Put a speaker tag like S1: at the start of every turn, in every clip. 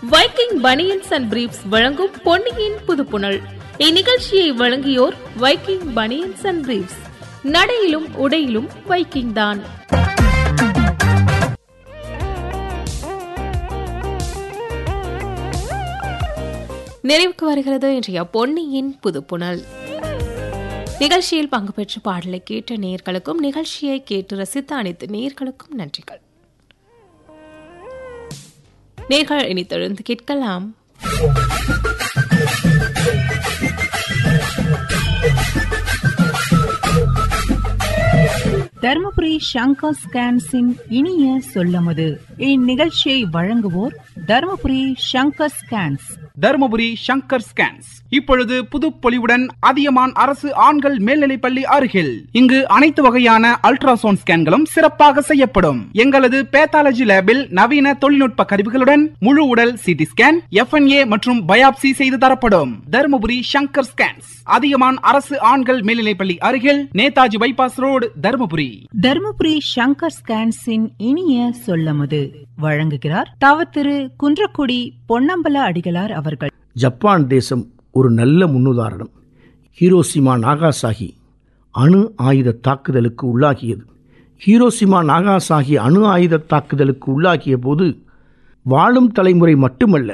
S1: Viking banians and briefs வழங்கும் பொன்னியின் புதுப்புணல் இந்நிகழ்ச்சியை வழங்கியோர் வைக்கிங் பனியன்ஸ் அண்ட் பிரீப்ஸ் நடையிலும் உடையிலும் வைக்கிங் தான் நிறைவுக்கு வருகிறது இன்றைய பொன்னியின் புதுப்புணல் நிகழ்ச்சியில் பங்கு பெற்று பாடலை கேட்ட நேர்களுக்கும் நிகழ்ச்சியை கேட்டு ரசித்த அனைத்து நேர்களுக்கும் நன்றிகள் நேர்கள் இனி தொடர்ந்து கேட்கலாம்
S2: தருமபுரி சங்கர் ஸ்கேன்ஸின் இனிய சொல்லமுது இந்நிகழ்ச்சியை வழங்குவோர் தருமபுரி சங்கர் ஸ்கேன்ஸ்
S3: தருமபுரி சங்கர் ஸ்கேன்ஸ் இப்பொழுது புதுப்பொலிவுடன் அதியமான் அரசு ஆண்கள் மேல்நிலைப்பள்ளி அருகில் இங்கு அனைத்து வகையான அல்ட்ராசவுண்ட் ஸ்கேன்களும் சிறப்பாக செய்யப்படும் எங்களது பேத்தாலஜி லேபில் நவீன தொழில்நுட்ப கருவிகளுடன் முழு உடல் சிடி ஸ்கேன் எஃப்என்ஏ மற்றும் பயாப்சி செய்து தரப்படும் தருமபுரி சங்கர் ஸ்கேன்ஸ் அதியமான் அரசு ஆண்கள் மேல்நிலைப்பள்ளி அருகில் நேதாஜி பைபாஸ் ரோடு தருமபுரி
S2: தருமபுரி சங்கர் ஸ்கேன்ஸின் இனிய சொல்லமுது வழங்குகிறார் தவ திரு குன்றக்குடி பொன்னம்பல அடிகளார் அவர்கள்
S4: ஜப்பான் தேசம் ஒரு நல்ல முன்னுதாரணம் ஹீரோசிமா நாகாசாகி அணு ஆயுத தாக்குதலுக்கு உள்ளாகியது ஹீரோசிமா நாகாசாகி அணு ஆயுத தாக்குதலுக்கு உள்ளாகிய போது வாழும் தலைமுறை மட்டுமல்ல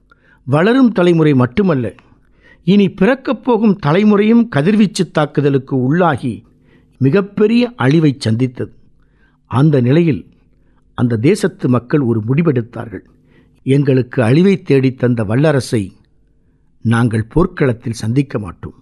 S4: வளரும் தலைமுறை மட்டுமல்ல இனி பிறக்கப் போகும் தலைமுறையும் கதிர்வீச்சு தாக்குதலுக்கு உள்ளாகி மிகப்பெரிய அழிவை சந்தித்தது அந்த நிலையில் அந்த தேசத்து மக்கள் ஒரு முடிவெடுத்தார்கள் எங்களுக்கு அழிவை தேடித் தந்த வல்லரசை நாங்கள் போர்க்களத்தில் சந்திக்க மாட்டோம்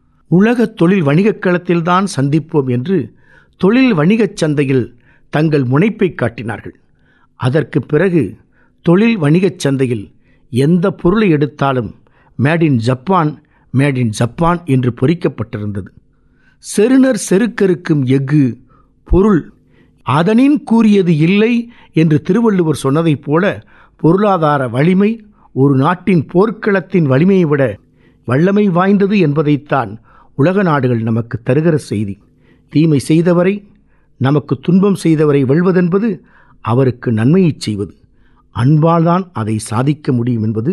S4: உலக தொழில் வணிகக் களத்தில்தான் சந்திப்போம் என்று தொழில் வணிகச் சந்தையில் தங்கள் முனைப்பை காட்டினார்கள் அதற்கு பிறகு தொழில் வணிகச் சந்தையில் எந்த பொருளை எடுத்தாலும் made in Japan made in Japan என்று பொறிக்கப்பட்டிருந்தது செருணர் செருக்கருக்கும் எஃகு பொருள் அதனின் கூறியது இல்லை என்று திருவள்ளுவர் சொன்னதைப் போல பொருளாதார வலிமை ஒரு நாட்டின் போர்க்களத்தின் வலிமையை விட வல்லமை வாய்ந்தது என்பதைத்தான் உலக நாடுகள் நமக்கு தருகிற செய்தி தீமை செய்தவரை நமக்கு துன்பம் செய்தவரை வெல்வதென்பது அவருக்கு நன்மையை செய்வது அன்பால்தான் அதை சாதிக்க முடியும் என்பது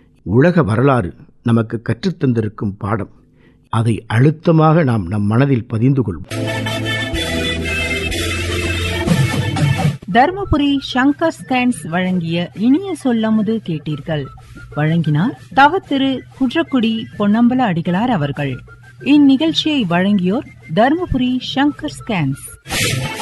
S4: உலக வரலாறு நமக்கு கற்றுத்தந்திருக்கும் பாடம் அதை அழுத்தமாக நாம் நம் மனதில் பதிந்து கொள்வோம்
S2: தருமபுரி சங்கர் ஸ்கேன்ஸ் வழங்கிய இனிய சொல்லமுது கேட்டீர்கள் வழங்கினார் தவ திரு குன்றக்குடி பொன்னம்பல அடிகளார் அவர்கள் இந்நிகழ்ச்சியை வழங்கியோர் தருமபுரி சங்கர் ஸ்கேன்ஸ்